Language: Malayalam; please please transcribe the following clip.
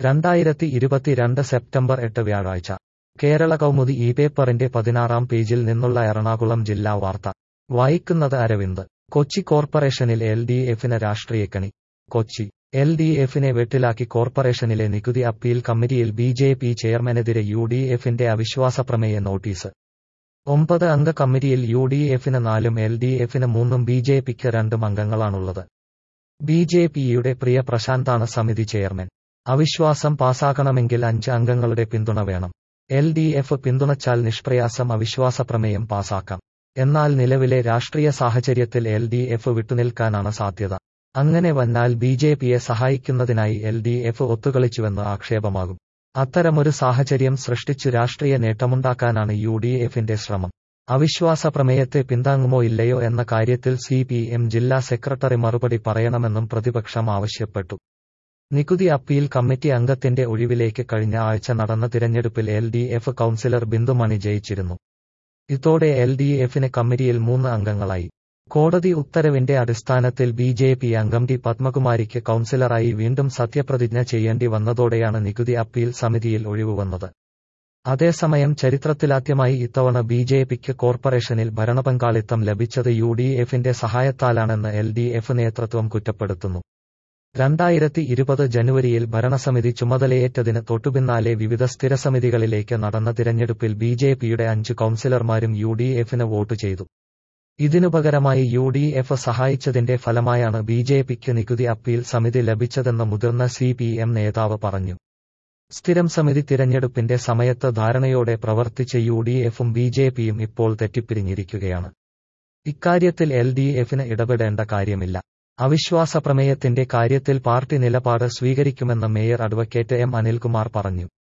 രണ്ടായിരത്തി ഇരുപത്തിരണ്ട് സെപ്റ്റംബർ എട്ട് വ്യാഴാഴ്ച കേരള കൗമുദി ഈ പേപ്പറിന്റെ പതിനാറാം പേജിൽ നിന്നുള്ള എറണാകുളം ജില്ലാ വാർത്ത വായിക്കുന്നത് അരവിന്ദ് കൊച്ചി കോർപ്പറേഷനിൽ എൽ ഡി എഫിന് രാഷ്ട്രീയക്കണി കൊച്ചി എൽ ഡി എഫിനെ വെട്ടിലാക്കി കോർപ്പറേഷനിലെ നികുതി അപ്പീൽ കമ്മിറ്റിയിൽ ബി ജെ പി ചെയർമാനെതിരെ യു ഡി എഫിന്റെ അവിശ്വാസ പ്രമേയ നോട്ടീസ് ഒമ്പത് അംഗ കമ്മിറ്റിയിൽ യു ഡി എഫിന് നാലും എൽ ഡി എഫിന് മൂന്നും ബി ജെ പിക്ക് രണ്ടും അംഗങ്ങളാണുള്ളത് ബി ജെ പിയുടെ പ്രിയ പ്രശാന്താണ് സമിതി ചെയർമാൻ അവിശ്വാസം പാസാക്കണമെങ്കിൽ അഞ്ച് അംഗങ്ങളുടെ പിന്തുണ വേണം എൽ ഡി എഫ് പിന്തുണച്ചാൽ നിഷ്പ്രയാസം അവിശ്വാസ പ്രമേയം പാസാക്കാം എന്നാൽ നിലവിലെ രാഷ്ട്രീയ സാഹചര്യത്തിൽ എൽ ഡി എഫ് വിട്ടുനിൽക്കാനാണ് സാധ്യത അങ്ങനെ വന്നാൽ ബി ജെ പിയെ സഹായിക്കുന്നതിനായി എൽ ഡി എഫ് ഒത്തുകളിച്ചുവെന്ന് ആക്ഷേപമാകും അത്തരമൊരു സാഹചര്യം സൃഷ്ടിച്ചു രാഷ്ട്രീയ നേട്ടമുണ്ടാക്കാനാണ് യു ഡി എഫിന്റെ ശ്രമം അവിശ്വാസ പ്രമേയത്തെ പിന്താങ്ങുമോ ഇല്ലയോ എന്ന കാര്യത്തിൽ സി പി എം ജില്ലാ സെക്രട്ടറി മറുപടി പറയണമെന്നും പ്രതിപക്ഷം ആവശ്യപ്പെട്ടു നികുതി അപ്പീൽ കമ്മിറ്റി അംഗത്തിന്റെ ഒഴിവിലേക്ക് കഴിഞ്ഞ ആഴ്ച നടന്ന തിരഞ്ഞെടുപ്പിൽ L D F councillor Bindumani ജയിച്ചിരുന്നു ഇതോടെ എൽ ഡി എഫിന് കമ്മിറ്റിയിൽ മൂന്ന് അംഗങ്ങളായി കോടതി ഉത്തരവിന്റെ അടിസ്ഥാനത്തിൽ ബി ജെ പി അംഗം ടി പത്മകുമാരിക്ക് കൌൺസിലറായി വീണ്ടും സത്യപ്രതിജ്ഞ ചെയ്യേണ്ടി വന്നതോടെയാണ് നികുതി അപ്പീൽ സമിതിയിൽ ഒഴിവ് വന്നത് അതേസമയം ചരിത്രത്തിലാദ്യമായി ഇത്തവണ ബി ജെ പിക്ക് കോർപ്പറേഷനിൽ ഭരണപങ്കാളിത്തം ലഭിച്ചത് യു ഡി എഫിന്റെ സഹായത്താലാണെന്ന് എൽ ഡി എഫ് നേതൃത്വം കുറ്റപ്പെടുത്തുന്നു രണ്ടായിരത്തി ഇരുപത് ജനുവരിയിൽ ഭരണസമിതി ചുമതലയേറ്റതിന് തൊട്ടുപിന്നാലെ വിവിധ സ്ഥിരസമിതികളിലേക്ക് നടന്ന തിരഞ്ഞെടുപ്പിൽ ബി ജെ പിയുടെ അഞ്ച് കൌൺസിലർമാരും യു ഡി എഫിന് വോട്ട് ചെയ്തു ഇതിനു പകരമായി യു ഡി എഫ് സഹായിച്ചതിന്റെ ഫലമായാണ് ബി ജെ പിക്ക് നികുതി അപ്പീൽ സമിതി ലഭിച്ചതെന്ന് മുതിർന്ന സി പി എം നേതാവ് പറഞ്ഞു സ്ഥിരം സമിതി തിരഞ്ഞെടുപ്പിന്റെ സമയത്ത് ധാരണയോടെ പ്രവർത്തിച്ച യു ഡി എഫും ബി ജെ പിയും ഇപ്പോൾ തെറ്റിപ്പിരിഞ്ഞിരിക്കുകയാണ് ഇക്കാര്യത്തിൽ എൽ ഡി എഫിന് ഇടപെടേണ്ട കാര്യമില്ല അവിശ്വാസ പ്രമേയത്തിന്റെ കാര്യത്തിൽ പാർട്ടി നിലപാട് സ്വീകരിക്കുമെന്ന് മേയർ അഡ്വക്കേറ്റ് എം അനിൽകുമാർ പറഞ്ഞു